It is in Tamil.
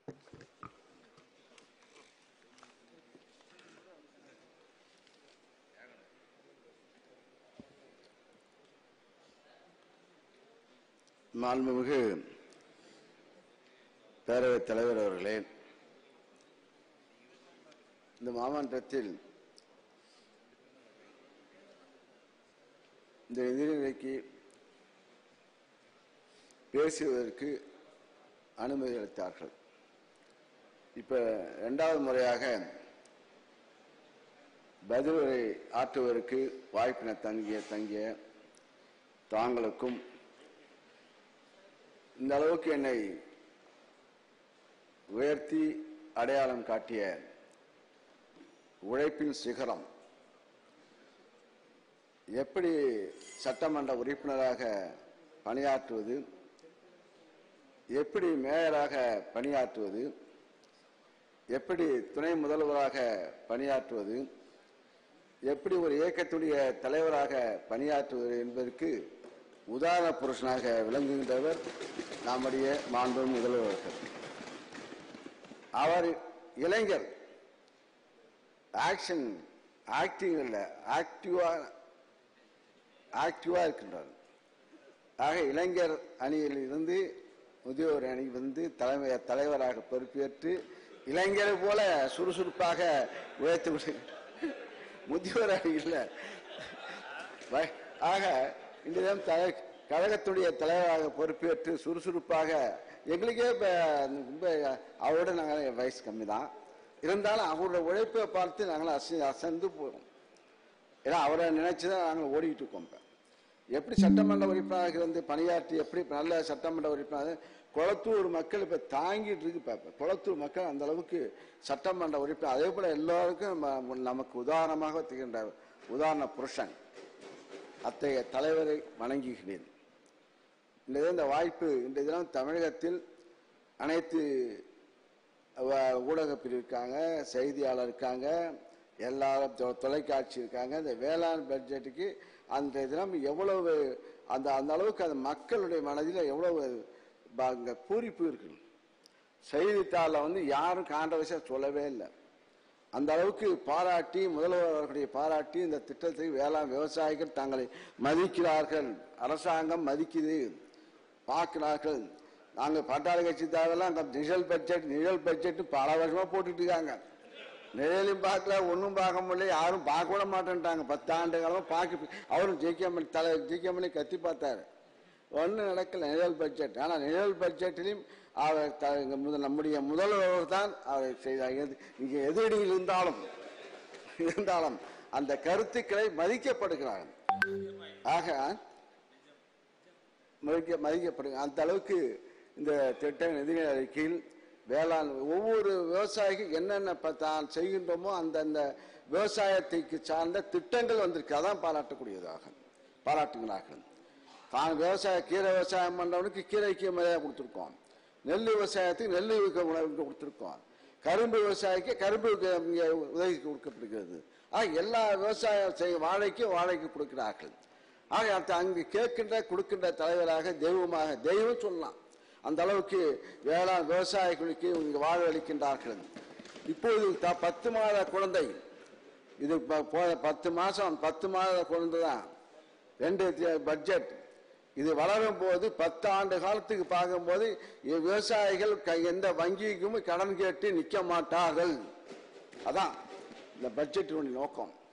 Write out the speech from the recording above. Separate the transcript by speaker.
Speaker 1: மாண்புமிகு பேரவைத் தலைவர் அவர்களே இந்த மாமன்றத்தில் இந்த எதிர்நிலைக்கு பேசுவதற்கு அனுமதி அளித்தார்கள் இப்ப இரண்டாவது முறையாக பதிலுரை ஆற்றுவதற்கு வாய்ப்பினை தங்கிய தங்கிய தாங்களுக்கும் இந்த அளவுக்கு என்னை உயர்த்தி அடையாளம் காட்டிய உழைப்பின் சிகரம் எப்படி சட்டமன்ற உறுப்பினராக பணியாற்றுவது எப்படி மேயராக பணியாற்றுவது எப்படி துணை முதல்வராக பணியாற்றுவது எப்படி ஒரு இயக்கத்துடைய தலைவராக பணியாற்றுவது என்பதற்கு உதாரண புருஷனாக விளங்குகின்றவர் நம்முடைய மாண்பு முதல்வர்கள் அவர் இளைஞர் ஆக்ஷன் ஆக்டிங் இல்ல ஆக்டிவா ஆக்டிவா இருக்கின்றார் ஆக இளைஞர் அணியில் இருந்து முதியோர் அணி வந்து தலைமை தலைவராக பொறுப்பேற்று இளைஞரை போல சுறுசுறுப்பாக உழைத்து விடு முதியோர் அணி இல்ல வ- ஆக இந்த தினம் தலை கழகத்துடைய தலைவராக பொறுப்பேற்று சுறுசுறுப்பாக எங்களுக்கே இப்ப ரொம்ப அவரோட நாங்கள் வயசு கம்மி தான் இருந்தாலும் அவரோட உழைப்பை பார்த்து நாங்கள் அசை அசந்து போகிறோம் ஏன்னா அவரை நினைச்சு தான் நாங்கள் ஓடிக்கிட்டு இருக்கோம் இப்ப. எப்படி சட்டமன்ற உறுப்பினராக இருந்து பணியாற்றி எப்படி நல்ல சட்டமன்ற உறுப்பினர் குளத்தூர் மக்கள் இப்ப தாங்கிட்டு இருக்கு இப்ப. இப்ப குளத்தூர் மக்கள் அந்த அளவுக்கு சட்டமன்ற உறுப்பினர் அதே போல எல்லாருக்கும் நம்ம- நமக்கு உதாரணமாக திகழ்ந்த உதாரண புருஷன் அத்தகைய தலைவரை வணங்குகிறேன் இந்த தினம் இந்த வாய்ப்பு இந்த தினம் தமிழகத்தில் அனைத்து வ- ஊடக பிரிவு இருக்காங்க செய்தியாளர் இருக்காங்க எல்லாரும் தொ- தொலைக்காட்சி இருக்காங்க இந்த வேளாண் பட்ஜெட்டுக்கு அந்த தினம் எவ்வளவு அந்த அந்த அளவுக்கு அந்த மக்களுடைய மனதில் எவ்வளவு ப- அங்க பூரிப்பு இருக்கு செய்தித்தாளில் வந்து யாரும் கான்ட்ரவர்சியாக சொல்லவே இல்லை அந்த அளவுக்கு பாராட்டி முதல்வர் அவர்களுடைய பாராட்டி இந்த திட்டத்தை வேளாண் விவசாயிகள் தங்களை மதிக்கிறார்கள் அரசாங்கம் மதிக்குது பார்க்கிறார்கள் நாங்க பாட்டாளி கட்சி தேவையெல்லாம் அங்க நிழல் பட்ஜெட் நிழல் பட்ஜெட் பல வருஷமா போட்டுட்டு இருக்காங்க நிழலையும் பார்க்கல ஒன்றும் பார்க்க முடியல யாரும் பார்க்க கூட மாட்டேன்ட்டாங்க பத்தாண்டு காலமா பார்க்க அவரும் ஜெயிக்கமணி தலை ஜெயிக்கமணி கத்தி பார்த்தாரு ஒன்றும் நடக்கல நிழல் பட்ஜெட் ஆனால் நிழல் பட்ஜெட்டிலும் அவர் த- இங்க முத- நம்முடைய முதல்வர் தான் அவர் செய்தார் எது- இங்கே எதிரில் இருந்தாலும் இருந்தாலும் அந்த கருத்துக்களை மதிக்கப்படுகிறார்கள் ஆக மதிக்க மதிக்கப்படுங்க அந்த அளவுக்கு இந்த திட்ட நிதி அறிக்கையில் வேளாண் ஒவ்வொரு விவசாயிக்கும் என்னென்ன ப- தான் செய்கின்றோமோ அந்தந்த விவசாயத்துக்கு சார்ந்த திட்டங்கள் வந்திருக்கு அதான் பாராட்டக்கூடியதாக பாராட்டுகிறார்கள் தான் விவசாய கீரை விவசாயம் பண்றவனுக்கு கீரைக்கு மரியாதை கொடுத்துருக்கோம் நெல் விவசாயத்துக்கு நெல் விக்க உணவு கொடுத்துருக்கோம் கரும்பு விவசாயிக்கு கரும்பு க- இங்க உதவி கொடுக்கப்படுகிறது ஆக எல்லா விவசாயம் செய்ய வாழைக்கு வாழைக்கு கொடுக்கிறார்கள் ஆக அந்த அங்கு கேட்கின்ற கொடுக்கின்ற தலைவராக தெய்வமாக தெய்வம் சொல்லலாம் அந்த அளவுக்கு வேளாண் விவசாயிகளுக்கு இங்கு வாழ்வளிக்கின்றார்கள் இப்போது த- பத்து மாத குழந்தை இது ப- போன பத்து மாசம் பத்து மாத குழந்தை தான் ரெண்டு தி- பட்ஜெட் இது வளரும் போது பத்து ஆண்டு காலத்துக்கு பார்க்கும்போது இ- விவசாயிகள் க- எந்த வங்கிக்கும் கடன் கேட்டு நிற்க மாட்டார்கள் அதான் இந்த பட்ஜெட்டினுடைய நோக்கம்